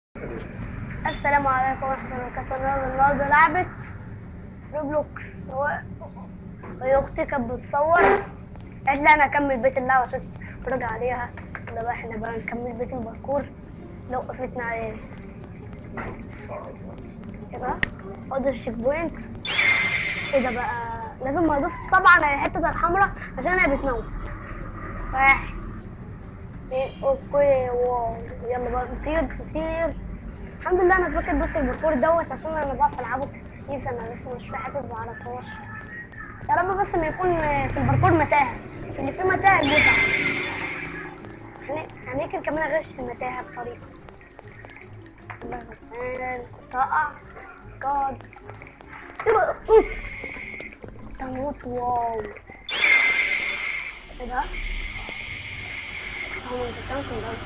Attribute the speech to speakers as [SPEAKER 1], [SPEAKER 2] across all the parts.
[SPEAKER 1] السلام عليكم ورحمة الله وبركاته النهارده لعبة روبلوكس هو هي أختي كانت بتصور قالت لي أنا أكمل بيت اللعبة عشان تتفرج عليها ده بقى احنا بقى نكمل بيت الباركور لو وقفتنا عليه كده خد الشيك بوينت ايه ده بقى لازم ما ادوسش طبعا على الحتة الحمراء عشان هي بتموت واحد اتنين اوكي واو يلا بقى نطير نطير الحمد لله انا فاكر بس الباركور دوت عشان انا بعرف العبه كتير انا لسه مش في حاجه ما اعرفهاش يا رب بس ما يكون في الباركور متاهه اللي فيه متاهه جدع هنيكل كمان اغش المتاهه بطريقه الله غلطان كنت هقع جاد تموت واو ايه ده؟ هو انت كان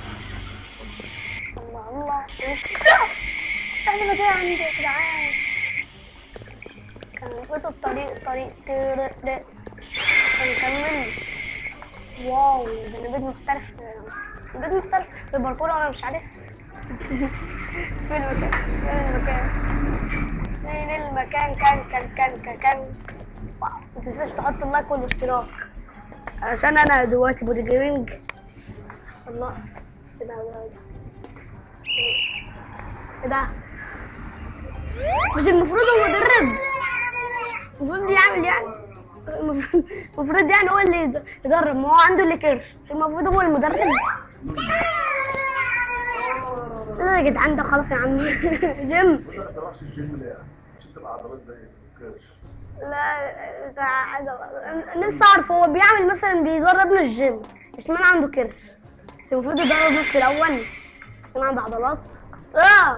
[SPEAKER 1] الله الله احنا بدأ عندي يا جدعان كان المفروض الطريق طريق ترق هنكمل واو ده نبيد مختلف نبيد مختلف في الباركور انا مش عارف فين المكان فين المكان فين المكان كان كان كان كان كان واو ما تنساش تحط اللايك والاشتراك عشان انا دلوقتي بودي جيمنج الله ايه ده ايه ده مش المفروض هو مدرب المفروض يعمل يعني المفروض المفروض يعني هو اللي يدرب ما هو عنده اللي كرش المفروض هو المدرب لا يا جدعان ده خلاص يا عم جيم
[SPEAKER 2] ما تروحش الجيم ليه؟ مش تبقى عضلات زي الكرش
[SPEAKER 1] لا ده حاجة نفسي اعرف هو بيعمل مثلا بيدربنا الجيم اشمعنى عنده كرش بس المفروض يدرب نص الاول يكون عنده عضلات اه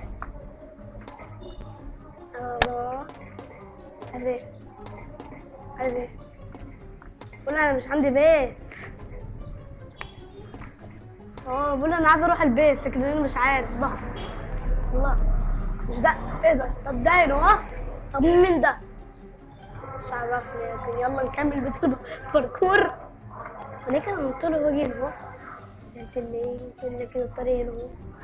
[SPEAKER 1] الله عايز ايه عايز ايه بقول انا مش عندي بيت اه بقول انا عايز اروح البيت لكن انا مش عارف بخسر الله مش ده ايه ده طب ده هنا اه طب مين ده مش عرفني لكن يلا نكمل بيت الباركور وليه كان قلت له واجي هنا اهو قلت لي قلت لي كده الطريق هنا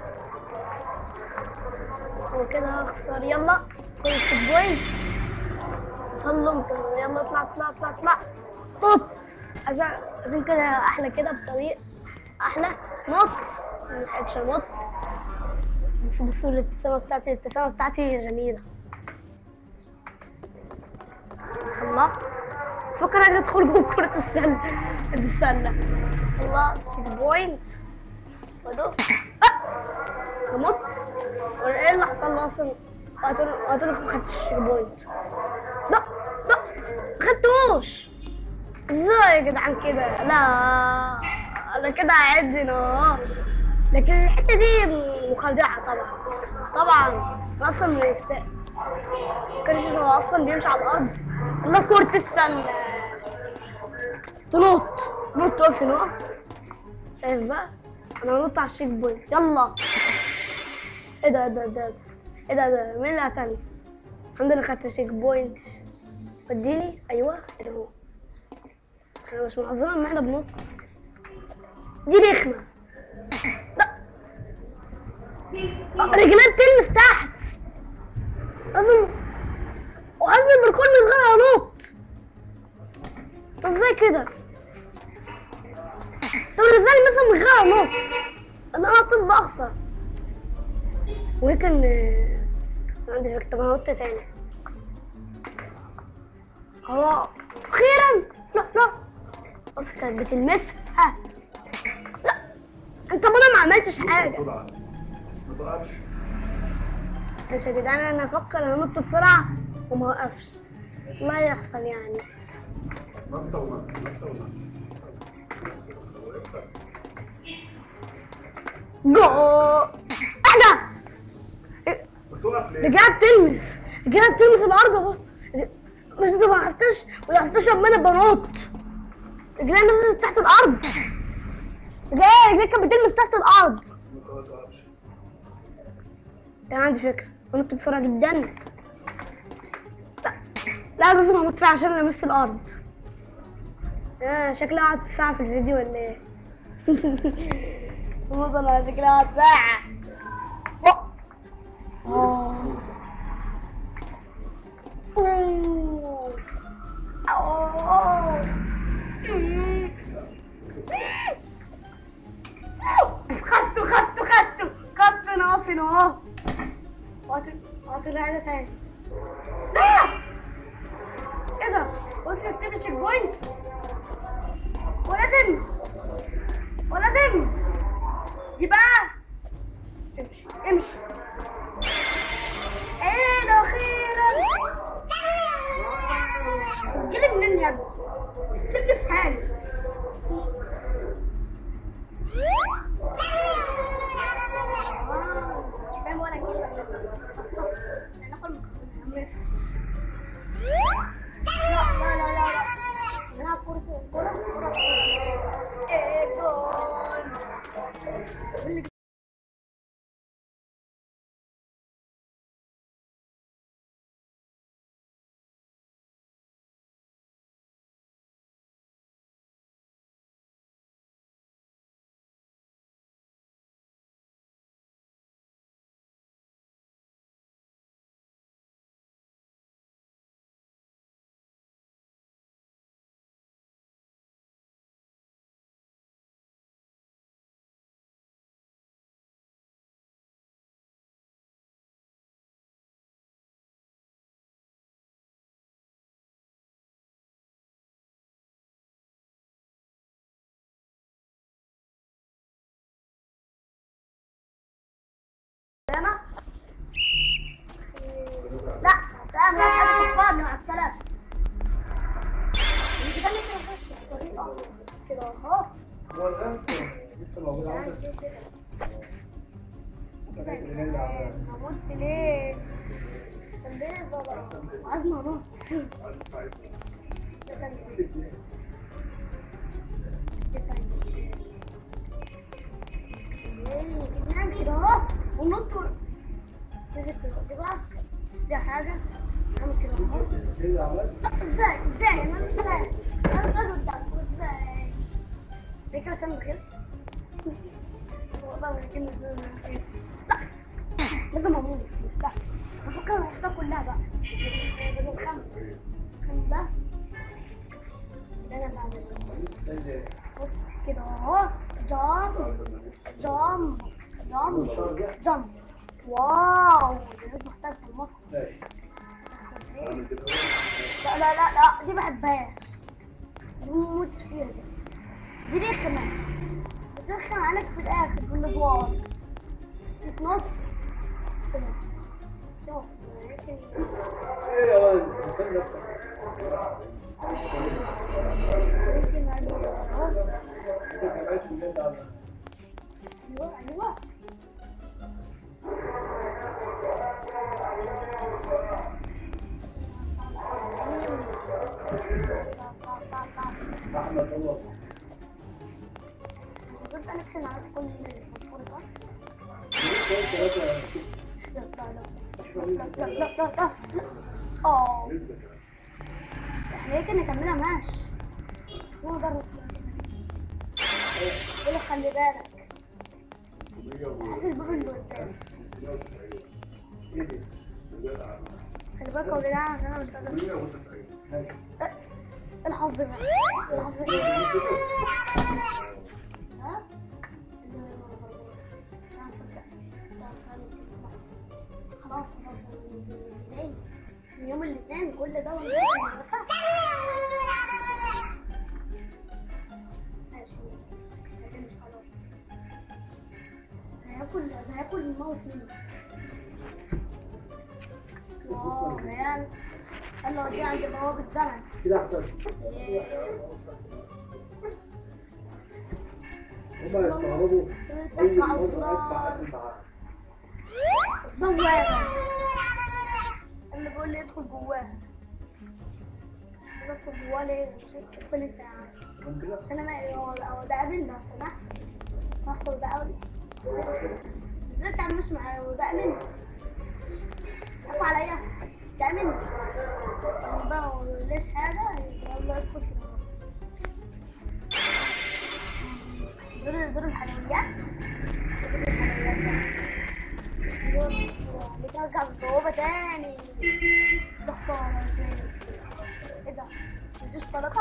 [SPEAKER 1] اهو وكده هخسر يلا خد البوينت سلم كده يلا اطلع اطلع اطلع اطلع نط عشان عشان كده احلى كده بطريق احلى نط ملحقتش انط بس بصوا الابتسامة بتاعتي الابتسامة بتاعتي جميلة الله فكر اني ادخل جوه كرة السلة السلة الله شيك بوينت ودوس آه! نمت ايه اللي حصل لي اصلا قلت له ما خدتش الشيك بوينت لا لا ما خدتوش ازاي يا جدعان كده لا انا كده هعد هنا لكن الحته دي مخادعه طبعا طبعا أنا اصلا من يست كانش هو اصلا بيمشي على الارض الا كرة السله تنط نط واقف هنا شايف بقى انا هنط على الشيك بوينت يلا ايه ده ده ده ايه ده ده مين اللي قتلني الحمد لله خدت الشيك بوينت اديني ايوه اللي هو احنا مش محافظين ان احنا بنط دي رخمه لا آه، رجلين تلمس تحت لازم وقبل البركون من غير انط طب ازاي كده طب ازاي مثلا من غير انط انا انط بخسر ممكن آه، عندي فكرة طب انا نط تاني هو اخيرا لا لا بص كانت بتلمسها لا انت ما انا ما عملتش حاجه
[SPEAKER 2] بسرعة ما توقفش
[SPEAKER 1] مش يا جدعان انا افكر انط بسرعه وما اوقفش ما يحصل يعني
[SPEAKER 2] نطة ونطة نطة ونطة
[SPEAKER 1] جو ايه ده
[SPEAKER 2] بتوقف ليه؟
[SPEAKER 1] رجعت تلمس رجعت تلمس الارض اهو مش انت ما حسيتش ولا حسيتش لما انا بنط رجلي نزلت تحت الارض رجلي رجلي كانت بتلمس تحت الارض
[SPEAKER 2] ما توقفش
[SPEAKER 1] كان عندي فكرة نط بسرعة جدا لا لا لازم انط فيها عشان لمست الارض آه شكلها قعدت ساعة في الفيديو ولا ايه؟ والله شكلها قعدت ساعة هنا اهو وهت- وهترجع تاني لا ايه ده بص يكتب لي تشيك بوينت ولازم ولازم دي بقى امشي امشي ايه ده اخيرا تجيلي منين يا ابني سيبني في حالي آه، مش فاهم ولا كلمة أنا آكل مكرونة. لا لا لا لا لا نلعب كرة كرة كرة ايه جول اللي انا لا سلام لا حد كفارني مع السلامة انت كده ممكن اخش بطريقة كده اهو
[SPEAKER 2] هو الغاز لسه موجود عندك
[SPEAKER 1] هموت ليه؟ طب ليه بابا؟ عايزنا ننط ده كان ده كان ايه نعمل كده اهو وننط و- كده كده دي بقى دي حاجة نعمل كده اهو
[SPEAKER 2] ايه اللي عملت؟
[SPEAKER 1] ازاي ازاي انا مش عارف انا بقول قدامكم ازاي ليه كده عشان نخس والله ولكن لازم نخس لا لازم اموت مستحيل بفكر احطها كلها بقى بدل خمسة خمسة ده ده انا بعمل حط كده اهو جامب جامب جامب جامب واو ده محتاج في المطعم لا لا لا لا دي بحبهاش دي بموت فيها دي دي رخمة بترخم عليك في الآخر في الأدوار تتنط كده شوف لكن
[SPEAKER 2] ايه يا ولد فين نفسك؟
[SPEAKER 1] يمكن أنا أهو
[SPEAKER 2] انت كمان في الجنة على
[SPEAKER 1] أيوه أيوه
[SPEAKER 2] احمد الله
[SPEAKER 1] قلت أنا في نهاية كل الفرقة لا لا لا لا لا لا لا اه احنا يمكن نكملها ماشي نقدر قول خلي بالك هات الباب اللي قدام خلي بالك يا جدعان عشان انا مش قادر الحظ بقى الحظ ها خلاص خلاص من يوم الاثنين كل ده ونروح المدرسة ماشي لكن مش خلاص هياكل هياكل الموت منه واو ريال يلا ودي عند بوابة الزمن
[SPEAKER 2] كده احسن هما يستغربوا اول مرة ادفع قبل معاك
[SPEAKER 1] بوابة اللي بيقول لي ادخل جواها ادخل جواها ليه؟ عشان تدخل انت يا عم
[SPEAKER 2] من كده
[SPEAKER 1] عشان انا هو هو ده قابلنا لو سمحت رحت وده قابل رد على مش معايا وده قابلني حكوا عليا ده قابلني يعني بقى ما قاليش حاجة يلا ادخل كده دول دول الحلويات دول الحلويات دول بترجع بالبوابة تاني ده خسارة تاني ايه ده؟ مفيش شوكولاتة؟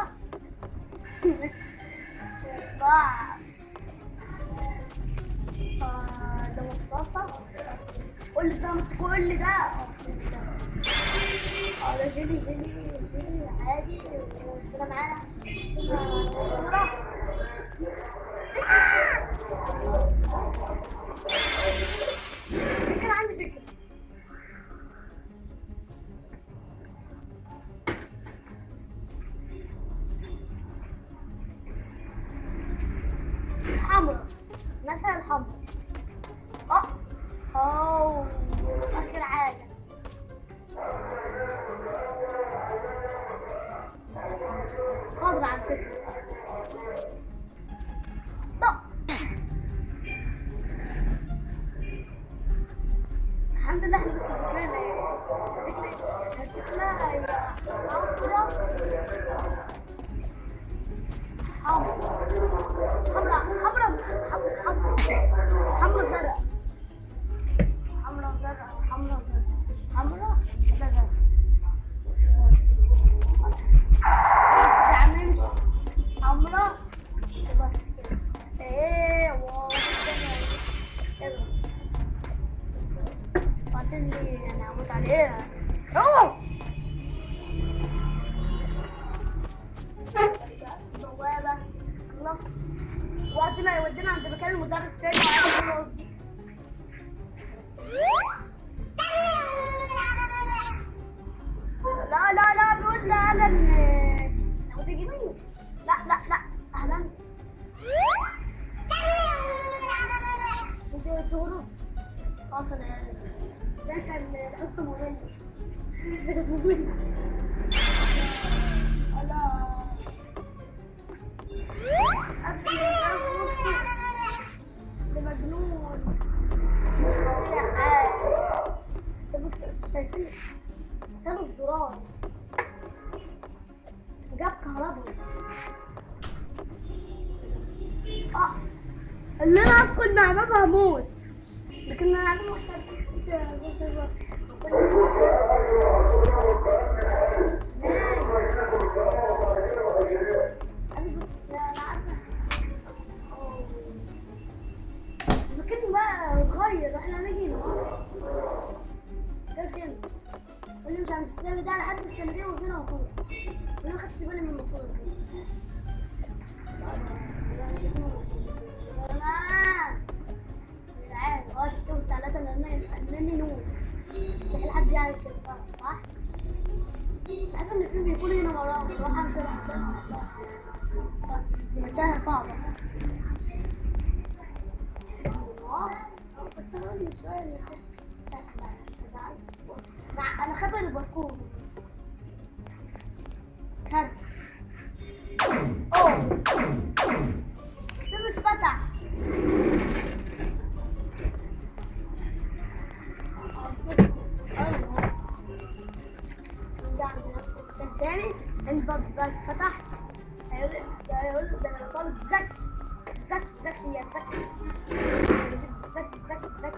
[SPEAKER 1] ضاع آه، ده مصاصة كل ده كل ده اه ده جيلي جيلي جيلي عادي كده معانا صورة كان عندي فكرة حمرا مثلا حمرا اه اوه اخر حاجة خضرا على فكرة طب الحمد لله احنا بس فاكرينها يعني شكلها شكلها هي حمرا حمرا حمرا حمرا حمرا حمرا زرق حمرا زرق حمرا زرق حمرا ده زرق ده عم يمشي حمرا بس كده ايه واو كده كده بعدين ليه انا هموت عليها اوه بوابة الله وقت ما يودينا عند مكان المدرس تاني وعايز يقول دي لا لا لا بيقول لا اهلا هو تيجي مني لا لا لا اهلا انت تهرب خلاص انا ده كان الحصه ممل ممل الله أبكي ده مجنون بص شايفين شالوا الزرار جاب كهرباء اه اللي انا ادخل مع بابا هموت لكن انا عارف المكان بقى اتغير احنا نيجي ده فين؟ قولي مش عم تستنى ده لحد السنة دي وفينا وصول وانا ما خدتش بالي من الوصول اه شفتهم ثلاثة لأنني نور مستحيل حد يعرف كده صح؟ عارفة إن في بيكون هنا وراهم بروح أنزل متاهة صعبة بس أنا عندي شوية مع انا خبر الباركور كارت اوه ده مش فتح تاني الباب بس فتحت هيقول ده هيقول ده انا طالب زك زك زك يا زك زك زك زك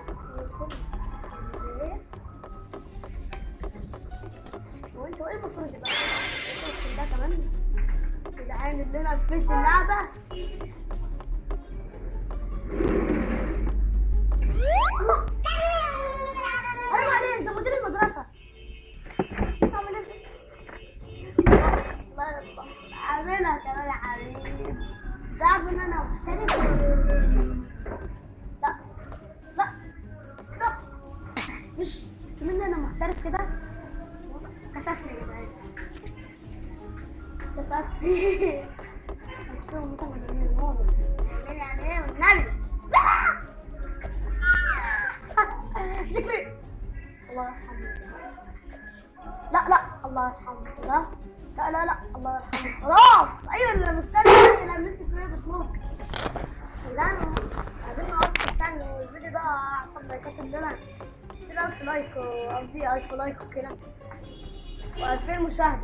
[SPEAKER 1] وانتوا ايه المفروض يبقى الشخص ده كمان كده عامل لنا في بيت اللعبة الله حرام عليك ده مدير المدرسة بس اعمل ايه الله يرضى اعملها كمان يا حبيبي تعرف ان انا محترف لا لا لا مش كمان انا محترف كده كسفني يا جدعان كسفني قلت لهم انتوا مجانين ماما مجانين يعني ايه والنبي شكلي الله يرحمه لا لا الله يرحمه ده لا لا لا الله يرحمه خلاص ايوه اللي مستني اللي مسك فيها بتموت لا انا عايزين نقعد نستنى الفيديو ده عشان لايكات لنا كتير ألف لايك قصدي ألف لايك وكده و2000 مشاهدة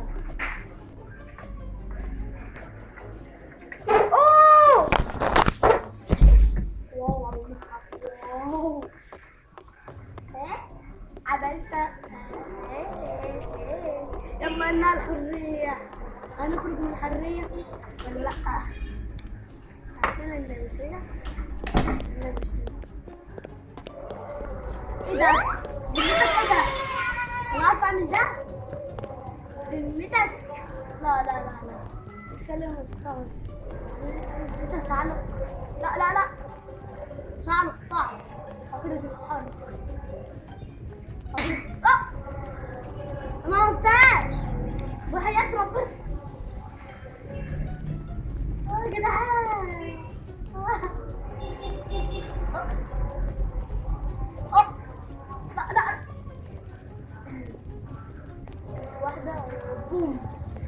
[SPEAKER 1] أوه واو واو ها عملت لما لنا الحرية هنخرج من الحرية ولا لأ؟ عارفين النبي فيها؟ النبي فيها ايه ده؟ ذمتك ايه ده؟ انا عارف اعمل ده؟ ذمتك لا لا لا لا سلم الصوت انت شعلق لا لا لا شعلق صعب خطيرة الحرب لا ما عرفتهاش وحياة ربنا اه يا جدعان آه. اه لا لا واحدة بوم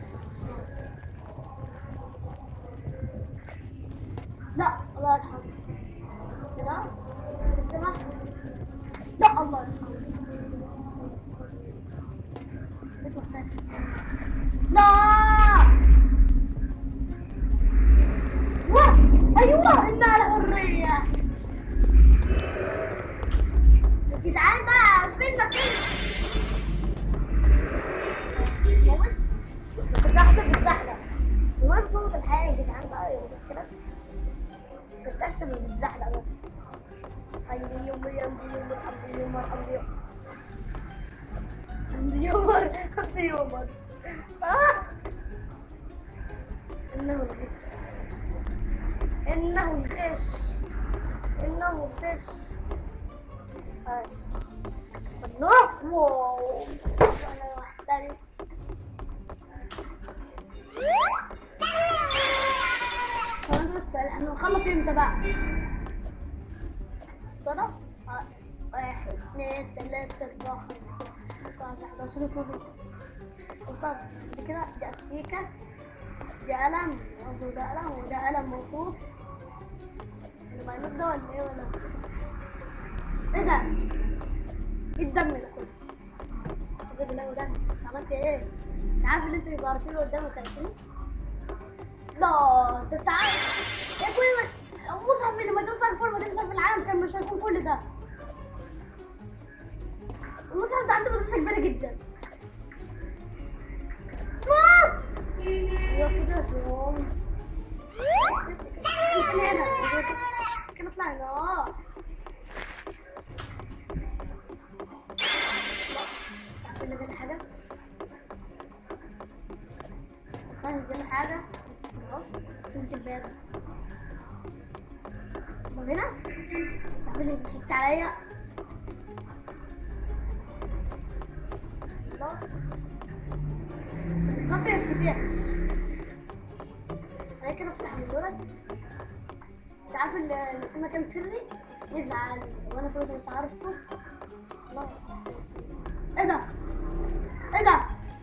[SPEAKER 1] لا الله يرحمه كده كده لا الله يرحمه بيت مختلف. لا واه ايوه انها الحريه يا جدعان بقى فين مكان موت كنت احسب بالزحلق المهم موت الحياه يا جدعان بقى يا مذكرات كنت احسب بالزحلق بس عندي يوم عندي يوم عندي يوم عندي يوم عندي يومر عندي يومر آه. إنه الغش إنه الغش إنه الغش ايش الله واو أنا محترف خلاص بتسأل احنا نخلص امتى بقى؟ ترى آه، واحد اثنين ثلاثة أربعة خمسة 11 12 وصل دي كده دي أستيكة دي قلم برضه ده قلم وده قلم موصوف اللي معلوم ده ولا ايه ولا ايه ده؟ ايه الدم ده كله؟ أعوذ بالله ده عملت ايه؟ انت عارف اللي انت ظهرت له قدامك كان فين؟ لا انت عارف يا كل ما مصحف اللي مدرسة كل مدرسة في العالم كان مش هيكون كل ده المصحف ده عنده مدرسة كبيرة جدا موت ايوه كده زوم كان هنا كان اطلع هنا عارفين دي حاجة عارفين دي حاجة اهو فهمت الباب طب هنا عارفين اللي ضحكت عليا الله الكافي انفتاح انا كده افتح من الولد انت عارف اللي اللي في مكان سري يزعل وانا كنت مش عارفه الله ايه ده ايه ده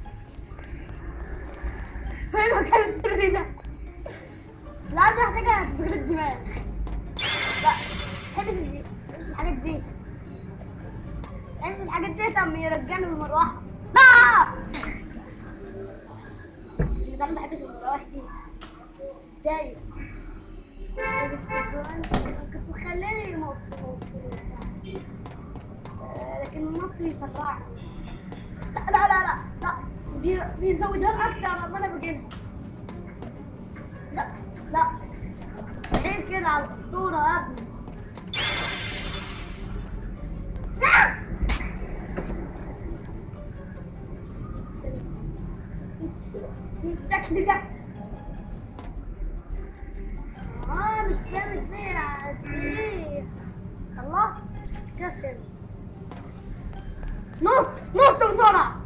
[SPEAKER 1] فين المكان السري ده لا دي محتاجة تصغير الدماغ لا محبش دي محبش الحاجات دي محبش الحاجات دي طب يرجعني بالمروحة لا ده انا ما بحبش المراوح دي دايق بحبش الجوان كنت مخليني موت موت آه، لكن النط بيفرعني لا لا لا لا لا بي- بيزودها اكتر لما انا بجيبها لا لا عين كده على الاسطوره يا ابني لا بالشكل ده اه مش فاهم ازاي العزيز الله كسر نط نط بسرعة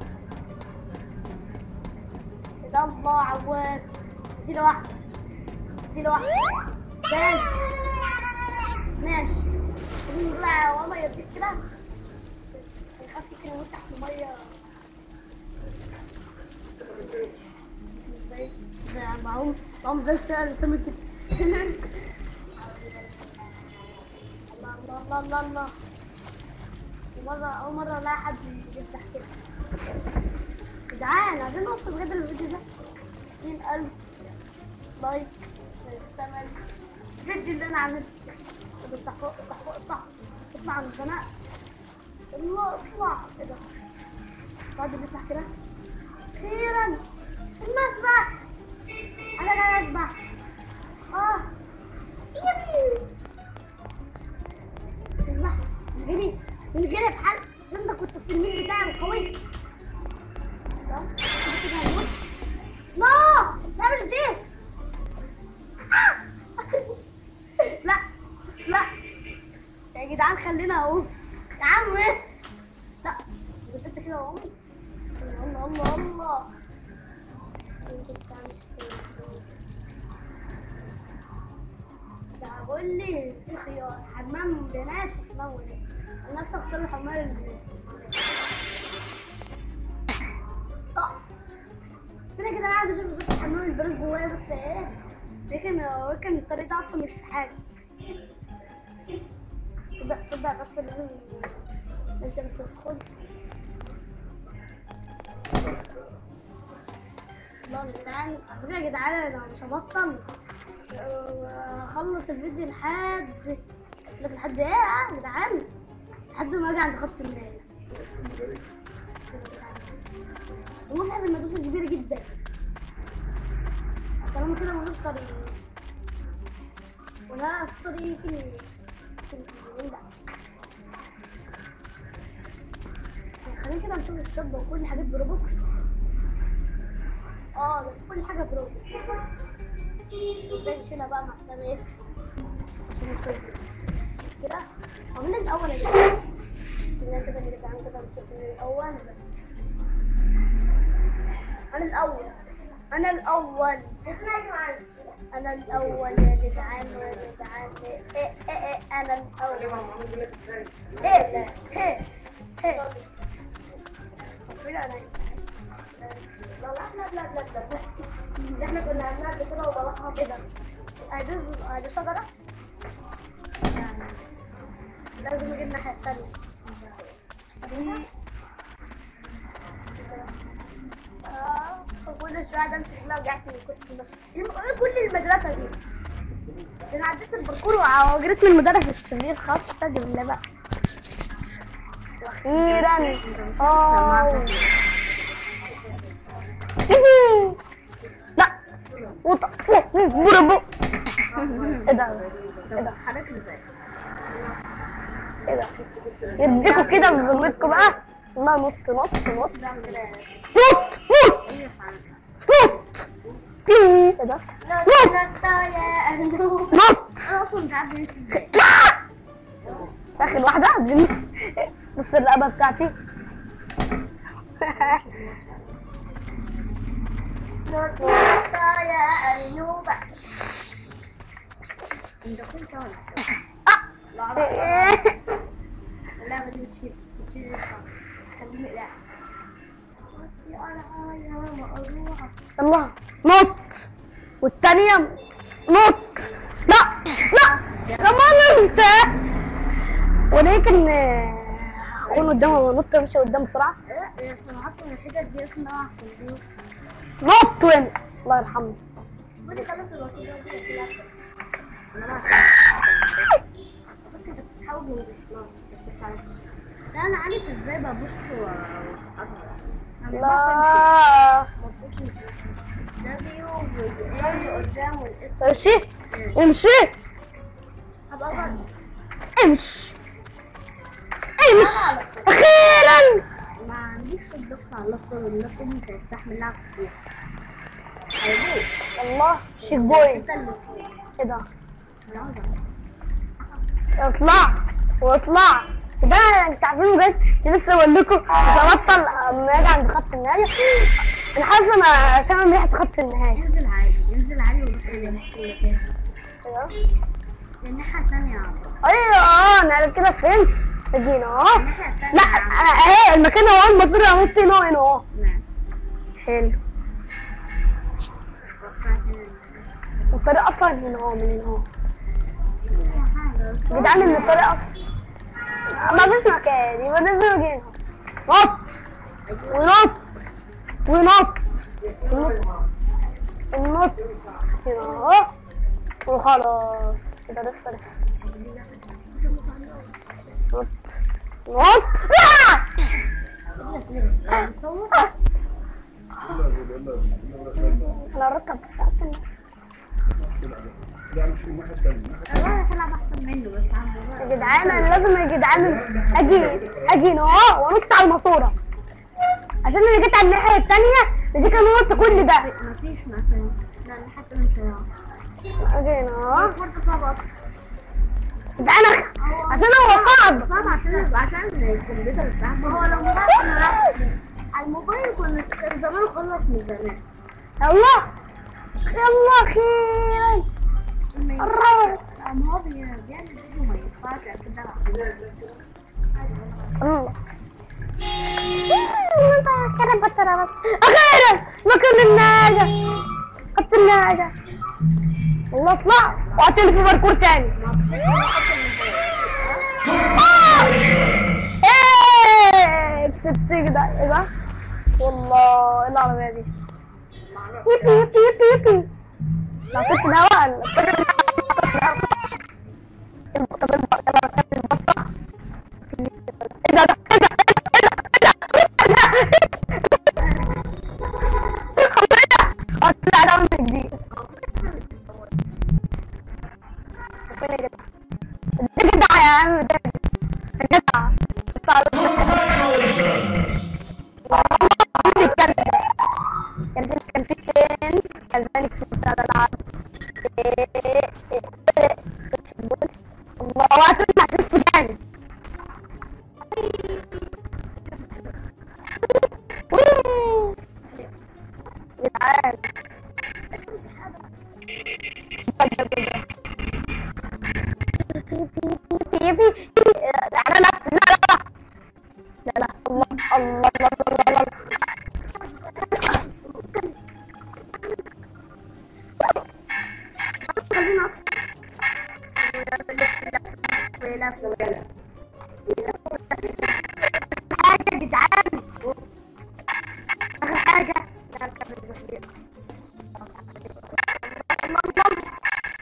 [SPEAKER 1] ده الله عواد دي له واحدة دي له واحدة ماشي ماشي نطلع وما يرضيك كده يخاف كده يموت تحت المية ازاي ده معهم معهم زي السؤال سمك الله الله الله الله الله مرة أول مرة ألاقي حد يفتح كده جدعان عايزين نوصل بجد الفيديو ده 60000 لايك ثمن الفيديو اللي أنا عملته طب افتح فوق افتح فوق افتح اطلع على القناة الله اطلع ايه ده بعد بيفتح كده أخيرا المسبح أنا جاي أسبح آه يمين تسبح جري من غير بحل عشان انت كنت التلميذ بتاعي القوي تمام؟ كده كده هنموت. لا تعمل ازاي آه! لا لا يا جدعان خلينا اهو يا عم ايه لا كنت انت كده اهو الله الله الله انت بتعمل كده. ده بقول لي في خيار حمام بنات حمام ولاد انا نفسي اختار الحمام البنات اه كده كده انا عايز اشوف بس حمام البنات جوايا بس ايه لكن لكن الطريق ده اصلا مش في حاجه تصدق تصدق بس لازم لازم بس تدخل والله يا جدعان على فكرة يا جدعان انا مش هبطل أه، هخلص الفيديو لحد لك لحد ايه يا جدعان لحد ما اجي عند خط النهاية والله صاحب المدرسة كبيرة جدا طالما كده ملوش طريق ولا في طريق يمكن يمكن لا خلينا كده نشوف الشاب وكل الحاجات بروبوكس اه ده في كل حاجة بروبوكس ازاي نشيلها بقى مع حساب اكس عشان نشوف كده هو مين الاول يا جدعان؟ خلينا كده يا جدعان كده نشوف مين الاول انا الاول انا الاول انا الاول يا جدعان يا جدعان ايه ايه ايه انا الاول ايه لا ايه ايه ربنا انا لا لا لا لا لا لا احنا كنا عاملينها قبل كده وطلعها كده هذه هذه شجرة يعني لازم نجيب الناحية التانية دي اه كل شوية ده امشي رجلها وجعت من كتر المشي الم- كل المدرسة دي ده انا عديت الباركور وجريت من المدرس الشرير خلاص استجب بالله بقى واخيرا اه لا وطا بربو ايه ده ايه ده
[SPEAKER 3] حضرتك ازاي؟
[SPEAKER 1] ايه ده يديكوا كده بذمتكم بقى والله نط نط نط نط نط نط ايه ده نط نط
[SPEAKER 3] انا اصلا مش عارفه نمشي ازاي
[SPEAKER 1] اخر واحدة دي بص الرقبة بتاعتي
[SPEAKER 3] نط يا أرنوبة انت كنت ولا اللعبة دي بتشيل بتشيل خليني لا يا مقروعة
[SPEAKER 1] يلا نط والتانية نط لا لا لما نط ولكن آه، هكون قدامه ونط امشي قدام بسرعة
[SPEAKER 3] لا صراحة الحتت دي اسمها على الكمبيوتر
[SPEAKER 1] نط وين الله يرحمه
[SPEAKER 3] ودي خلص الوقت ده ودي أسئلة بس انت بتحاول من الإخلاص بس بتعرف لا انا عارف ازاي ببص وأقرأ.
[SPEAKER 1] لا
[SPEAKER 3] دبليو والاي قدام والاس
[SPEAKER 1] امشي امشي
[SPEAKER 3] هبقى برضه
[SPEAKER 1] امشي امشي اخيرا
[SPEAKER 3] ما عنديش البوكس على اللابتوب اللابتوب مش هيستحمل لعب كتير هيموت
[SPEAKER 1] الله شيك بوينت
[SPEAKER 3] انت اللي فيه
[SPEAKER 1] ايه ده
[SPEAKER 3] أنا عاوز
[SPEAKER 1] اطلع واطلع ده انت عارفين بجد لسه بقول لكم مش هبطل اما اجي عند خط النهايه انا حاسه انا شامم ريحه خط النهايه
[SPEAKER 3] انزل عادي انزل عادي وروح للناحية
[SPEAKER 1] كده
[SPEAKER 3] الناحية التانية يا عمرو
[SPEAKER 1] ايوه اه انا كده فهمت جينا اه
[SPEAKER 3] الناحية التانية
[SPEAKER 1] لا
[SPEAKER 3] يا عمرو.
[SPEAKER 1] اهي المكان اهو المصير انط هنا وهنا اهو
[SPEAKER 3] نعم.
[SPEAKER 1] حلو
[SPEAKER 3] وقعت
[SPEAKER 1] الطريق اصلا هنا اهو من هنا اهو
[SPEAKER 3] هنا.
[SPEAKER 1] يا جدعان ان الطريق اصلا ما فيش مكان يبقى لازم اجي هنا نط ونط ونط ونط ونط هنا اهو وخلاص كده لسه لسه نط نط آه!
[SPEAKER 3] نصور
[SPEAKER 1] انا ركب خط النهاية.
[SPEAKER 2] لا مش من الناحيه الثانيه الناحيه
[SPEAKER 3] والله هتلعب احسن منه بس على الموبايل
[SPEAKER 1] يا جدعان انا لازم يا جدعان اجي اجي هنا اهو وانط على الماسوره عشان انا جيت على الناحيه التانيه مش كان نط كل ده
[SPEAKER 3] مفيش مثلا لا حتى مش هيعرف
[SPEAKER 1] اجي هنا اهو
[SPEAKER 3] برضه صعب اكتر
[SPEAKER 1] جدعان أخ- عشان هو صعب
[SPEAKER 3] صعب عشان عشان الكمبيوتر بتاعك هو لو ما على الموبايل كنا كان زمان خلص من زمان
[SPEAKER 1] يلا يلا اخيرا قربت
[SPEAKER 3] اما هو بي- بيعمل فيديو ما ينفعش كده
[SPEAKER 1] الله اخيرا بطل بس اخيرا مكان الناجة خدت الناجة والله اطلع وقتل في باركور تاني آه! ايه كسبت كده ايه ده والله ايه العربية دي يبي يبي يبي يبي لا كنت الهواء طب البطة البطة ايه ده ايه ده ايه ده اطلع ده من جديد فين يا جدع ده جدع يا عم ده جدع كان كان في اتنين كان كسبت انا العب خدش الجول الله وقت ما كسبت تاني جدعان يبي لا لا لا لا لا لا الله الله الله الله الله خلينا حاجة يا جدعان آخر حاجة لا كمل الزحليق الله الله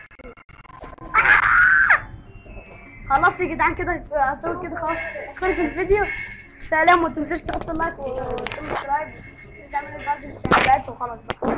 [SPEAKER 1] خلاص يا جدعان كده اعتبر كده خلاص خلص الفيديو سلام وما تنساش تحط لايك وسبسكرايب وتعمل الجرس التنبيهات وخلاص بقى